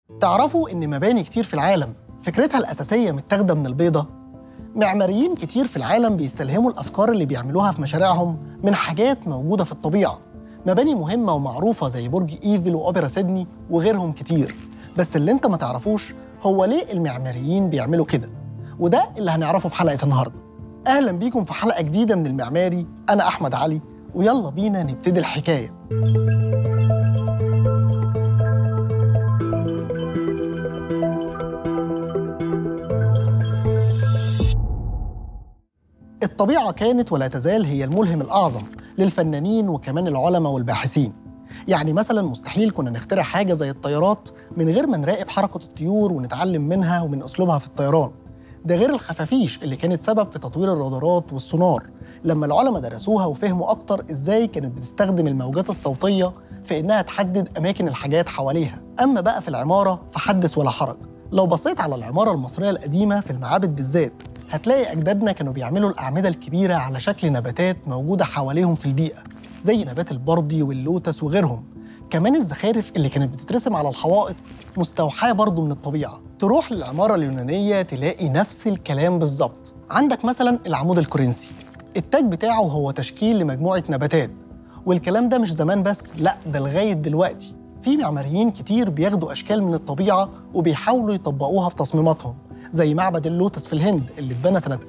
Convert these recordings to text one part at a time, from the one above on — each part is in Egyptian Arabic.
تعرفوا إن مباني كتير في العالم فكرتها الأساسية متاخدة من البيضة؟ معماريين كتير في العالم بيستلهموا الأفكار اللي بيعملوها في مشاريعهم من حاجات موجودة في الطبيعة مباني مهمة ومعروفة زي برج إيفل وأوبرا سيدني وغيرهم كتير بس اللي انت ما تعرفوش هو ليه المعماريين بيعملوا كده وده اللي هنعرفه في حلقة النهاردة أهلا بيكم في حلقة جديدة من المعماري أنا أحمد علي ويلا بينا نبتدي الحكاية الطبيعة كانت ولا تزال هي الملهم الأعظم للفنانين وكمان العلماء والباحثين يعني مثلا مستحيل كنا نخترع حاجة زي الطيارات من غير ما نراقب حركة الطيور ونتعلم منها ومن أسلوبها في الطيران ده غير الخفافيش اللي كانت سبب في تطوير الرادارات والسونار لما العلماء درسوها وفهموا أكتر إزاي كانت بتستخدم الموجات الصوتية في إنها تحدد أماكن الحاجات حواليها أما بقى في العمارة فحدث ولا حرج لو بصيت على العمارة المصرية القديمة في المعابد بالذات هتلاقي أجدادنا كانوا بيعملوا الأعمدة الكبيرة على شكل نباتات موجودة حواليهم في البيئة زي نبات البردي واللوتس وغيرهم كمان الزخارف اللي كانت بتترسم على الحوائط مستوحاة برضه من الطبيعة تروح للعمارة اليونانية تلاقي نفس الكلام بالظبط عندك مثلا العمود الكورنثي التاج بتاعه هو تشكيل لمجموعة نباتات والكلام ده مش زمان بس لا ده لغاية دلوقتي في معماريين كتير بياخدوا أشكال من الطبيعة وبيحاولوا يطبقوها في تصميماتهم زي معبد اللوتس في الهند اللي اتبنى سنة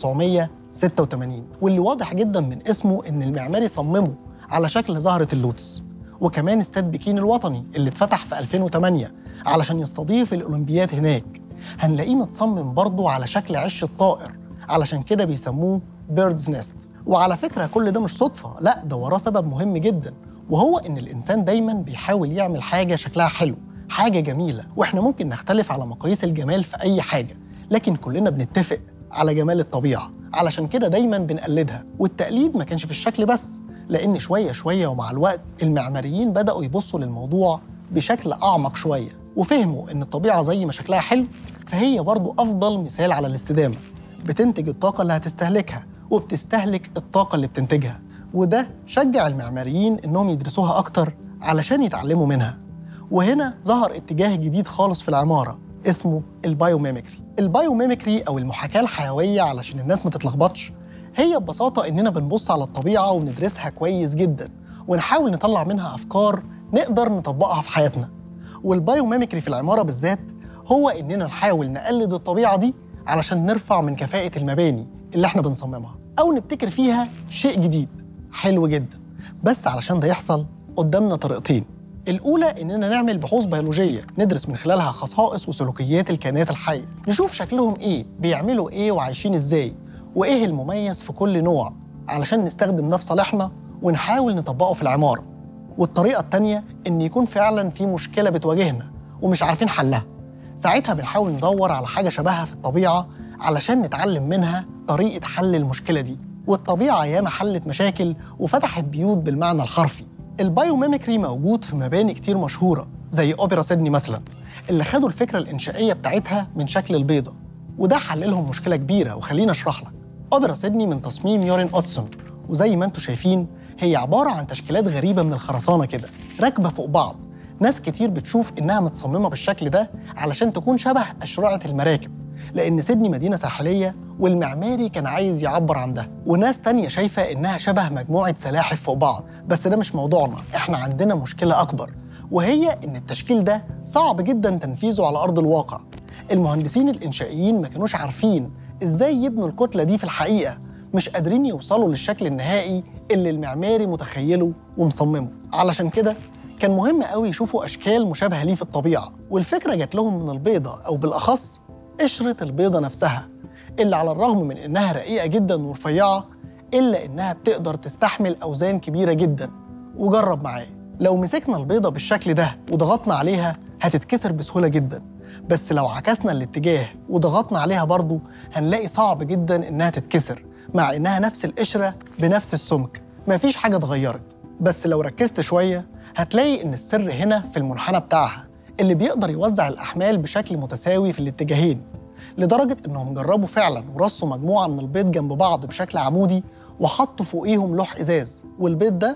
1986 واللي واضح جدا من اسمه إن المعماري صممه على شكل زهرة اللوتس وكمان استاد بكين الوطني اللي اتفتح في 2008 علشان يستضيف الأولمبياد هناك هنلاقيه متصمم برضه على شكل عش الطائر علشان كده بيسموه بيردز نست وعلى فكرة كل ده مش صدفة لا ده وراه سبب مهم جدا وهو إن الإنسان دايما بيحاول يعمل حاجة شكلها حلو حاجة جميلة وإحنا ممكن نختلف على مقاييس الجمال في أي حاجة لكن كلنا بنتفق على جمال الطبيعة علشان كده دايما بنقلدها والتقليد ما كانش في الشكل بس لأن شوية شوية ومع الوقت المعماريين بدأوا يبصوا للموضوع بشكل أعمق شوية وفهموا إن الطبيعة زي ما شكلها حلو فهي برضو أفضل مثال على الاستدامة بتنتج الطاقة اللي هتستهلكها وبتستهلك الطاقة اللي بتنتجها وده شجع المعماريين إنهم يدرسوها أكتر علشان يتعلموا منها وهنا ظهر اتجاه جديد خالص في العمارة اسمه البايوميميكري البايوميميكري أو المحاكاة الحيوية علشان الناس ما تتلخبطش هي ببساطة إننا بنبص على الطبيعة وندرسها كويس جدا ونحاول نطلع منها أفكار نقدر نطبقها في حياتنا والبايوميميكري في العمارة بالذات هو إننا نحاول نقلد الطبيعة دي علشان نرفع من كفاءة المباني اللي احنا بنصممها أو نبتكر فيها شيء جديد حلو جدا بس علشان ده يحصل قدامنا طريقتين الأولى إننا نعمل بحوث بيولوجية ندرس من خلالها خصائص وسلوكيات الكائنات الحية نشوف شكلهم إيه بيعملوا إيه وعايشين إزاي وإيه المميز في كل نوع علشان نستخدم ده في صالحنا ونحاول نطبقه في العمارة والطريقة التانية إن يكون فعلا في مشكلة بتواجهنا ومش عارفين حلها ساعتها بنحاول ندور على حاجة شبهها في الطبيعة علشان نتعلم منها طريقة حل المشكلة دي والطبيعة ياما حلت مشاكل وفتحت بيوت بالمعنى الحرفي البايوميميكري موجود في مباني كتير مشهورة زي أوبرا سيدني مثلا اللي خدوا الفكرة الإنشائية بتاعتها من شكل البيضة وده حل لهم مشكلة كبيرة وخلينا أشرح لك أوبرا سيدني من تصميم يورين أوتسون وزي ما انتم شايفين هي عبارة عن تشكيلات غريبة من الخرسانة كده راكبة فوق بعض ناس كتير بتشوف إنها متصممة بالشكل ده علشان تكون شبه أشرعة المراكب لأن سيدني مدينة ساحلية والمعماري كان عايز يعبر عن ده وناس تانية شايفة إنها شبه مجموعة سلاحف فوق بعض بس ده مش موضوعنا إحنا عندنا مشكلة أكبر وهي إن التشكيل ده صعب جدا تنفيذه على أرض الواقع المهندسين الإنشائيين ما كانوش عارفين إزاي يبنوا الكتلة دي في الحقيقة مش قادرين يوصلوا للشكل النهائي اللي المعماري متخيله ومصممه علشان كده كان مهم قوي يشوفوا أشكال مشابهة ليه في الطبيعة والفكرة جات لهم من البيضة أو بالأخص قشرة البيضة نفسها اللي على الرغم من إنها رقيقة جدا ورفيعة إلا إنها بتقدر تستحمل أوزان كبيرة جدا وجرب معايا لو مسكنا البيضة بالشكل ده وضغطنا عليها هتتكسر بسهولة جدا بس لو عكسنا الاتجاه وضغطنا عليها برضو هنلاقي صعب جدا إنها تتكسر مع إنها نفس القشرة بنفس السمك مفيش حاجة اتغيرت بس لو ركزت شوية هتلاقي إن السر هنا في المنحنى بتاعها اللي بيقدر يوزع الأحمال بشكل متساوي في الاتجاهين لدرجة إنهم جربوا فعلا ورصوا مجموعة من البيض جنب بعض بشكل عمودي وحطوا فوقيهم لوح إزاز والبيض ده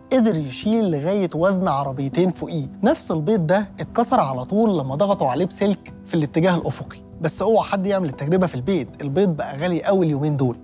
قدر يشيل لغاية وزن عربيتين فوقيه نفس البيض ده اتكسر على طول لما ضغطوا عليه بسلك في الاتجاه الأفقي بس اوعى حد يعمل التجربة في البيت البيض بقى غالي قوي اليومين دول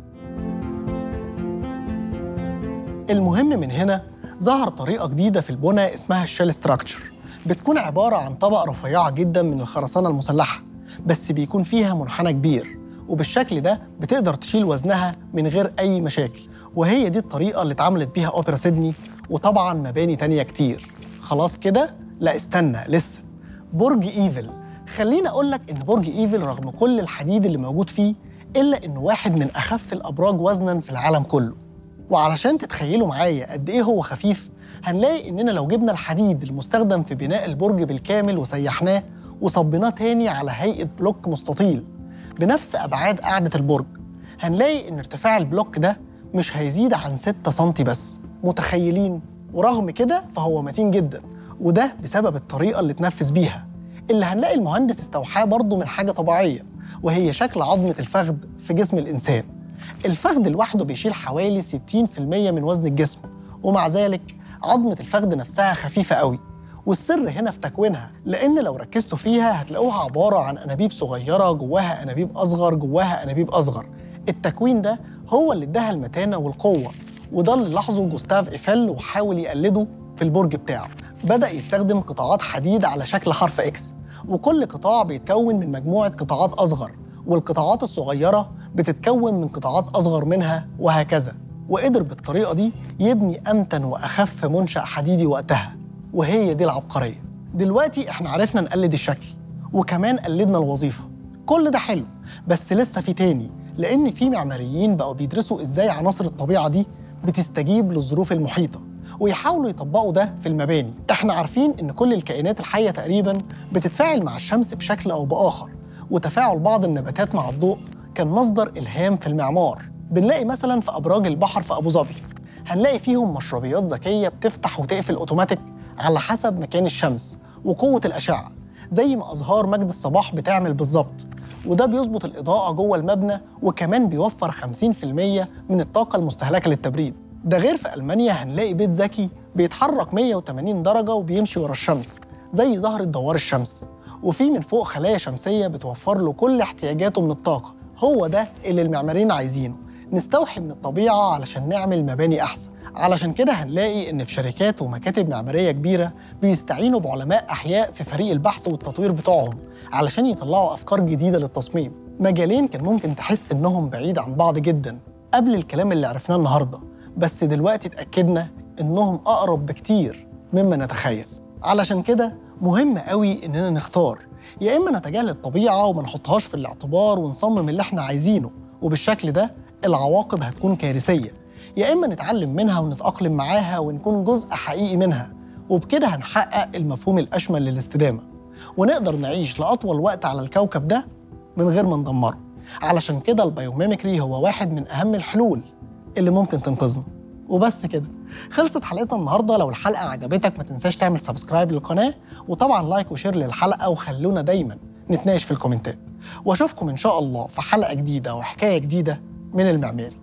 المهم من هنا ظهر طريقة جديدة في البنى اسمها الشيل ستراكشر بتكون عبارة عن طبقة رفيعة جدا من الخرسانة المسلحة بس بيكون فيها منحنى كبير وبالشكل ده بتقدر تشيل وزنها من غير أي مشاكل وهي دي الطريقة اللي اتعملت بيها أوبرا سيدني وطبعا مباني تانية كتير خلاص كده؟ لا استنى لسه برج إيفل خليني أقول لك إن برج إيفل رغم كل الحديد اللي موجود فيه إلا إنه واحد من أخف الأبراج وزنا في العالم كله وعلشان تتخيلوا معايا قد إيه هو خفيف هنلاقي إننا لو جبنا الحديد المستخدم في بناء البرج بالكامل وسيحناه وصبيناه تاني على هيئة بلوك مستطيل بنفس أبعاد قاعدة البرج هنلاقي إن ارتفاع البلوك ده مش هيزيد عن 6 سم بس متخيلين ورغم كده فهو متين جدا وده بسبب الطريقة اللي اتنفذ بيها اللي هنلاقي المهندس استوحاه برضه من حاجة طبيعية وهي شكل عظمة الفخذ في جسم الإنسان الفخذ لوحده بيشيل حوالي 60% من وزن الجسم ومع ذلك عظمة الفخذ نفسها خفيفة قوي والسر هنا في تكوينها لأن لو ركزتوا فيها هتلاقوها عبارة عن أنابيب صغيرة جواها أنابيب أصغر جواها أنابيب أصغر التكوين ده هو اللي اداها المتانة والقوة وده اللي لاحظه جوستاف إيفل وحاول يقلده في البرج بتاعه بدأ يستخدم قطاعات حديد على شكل حرف إكس وكل قطاع بيتكون من مجموعة قطاعات أصغر والقطاعات الصغيرة بتتكون من قطاعات أصغر منها وهكذا وقدر بالطريقة دي يبني أمتن وأخف منشأ حديدي وقتها وهي دي العبقرية دلوقتي احنا عرفنا نقلد الشكل وكمان قلدنا الوظيفة كل ده حلو بس لسه في تاني لأن في معماريين بقوا بيدرسوا إزاي عناصر الطبيعة دي بتستجيب للظروف المحيطة ويحاولوا يطبقوا ده في المباني احنا عارفين ان كل الكائنات الحية تقريبا بتتفاعل مع الشمس بشكل او بآخر وتفاعل بعض النباتات مع الضوء كان مصدر إلهام في المعمار بنلاقي مثلا في أبراج البحر في أبو ظبي هنلاقي فيهم مشربيات ذكية بتفتح وتقفل أوتوماتيك على حسب مكان الشمس وقوة الأشعة زي ما أزهار مجد الصباح بتعمل بالظبط وده بيظبط الإضاءة جوه المبنى وكمان بيوفر 50% من الطاقة المستهلكة للتبريد ده غير في ألمانيا هنلاقي بيت ذكي بيتحرك 180 درجة وبيمشي ورا الشمس زي زهرة دوار الشمس وفي من فوق خلايا شمسية بتوفر له كل احتياجاته من الطاقة هو ده اللي المعماريين عايزينه نستوحي من الطبيعة علشان نعمل مباني أحسن علشان كده هنلاقي إن في شركات ومكاتب معمارية كبيرة بيستعينوا بعلماء أحياء في فريق البحث والتطوير بتوعهم علشان يطلعوا أفكار جديدة للتصميم مجالين كان ممكن تحس إنهم بعيد عن بعض جدا قبل الكلام اللي عرفناه النهارده بس دلوقتي اتأكدنا إنهم أقرب بكتير مما نتخيل علشان كده مهم قوي إننا نختار يا إما نتجاهل الطبيعة وما نحطهاش في الاعتبار ونصمم اللي إحنا عايزينه وبالشكل ده العواقب هتكون كارثية يا إما نتعلم منها ونتأقلم معاها ونكون جزء حقيقي منها وبكده هنحقق المفهوم الأشمل للاستدامة ونقدر نعيش لأطول وقت على الكوكب ده من غير ما ندمره علشان كده البيوميمكري هو واحد من أهم الحلول اللي ممكن تنقذنا وبس كده خلصت حلقتنا النهارده لو الحلقه عجبتك ما تنساش تعمل سبسكرايب للقناه وطبعا لايك وشير للحلقه وخلونا دايما نتناقش في الكومنتات واشوفكم ان شاء الله في حلقه جديده وحكايه جديده من المعماري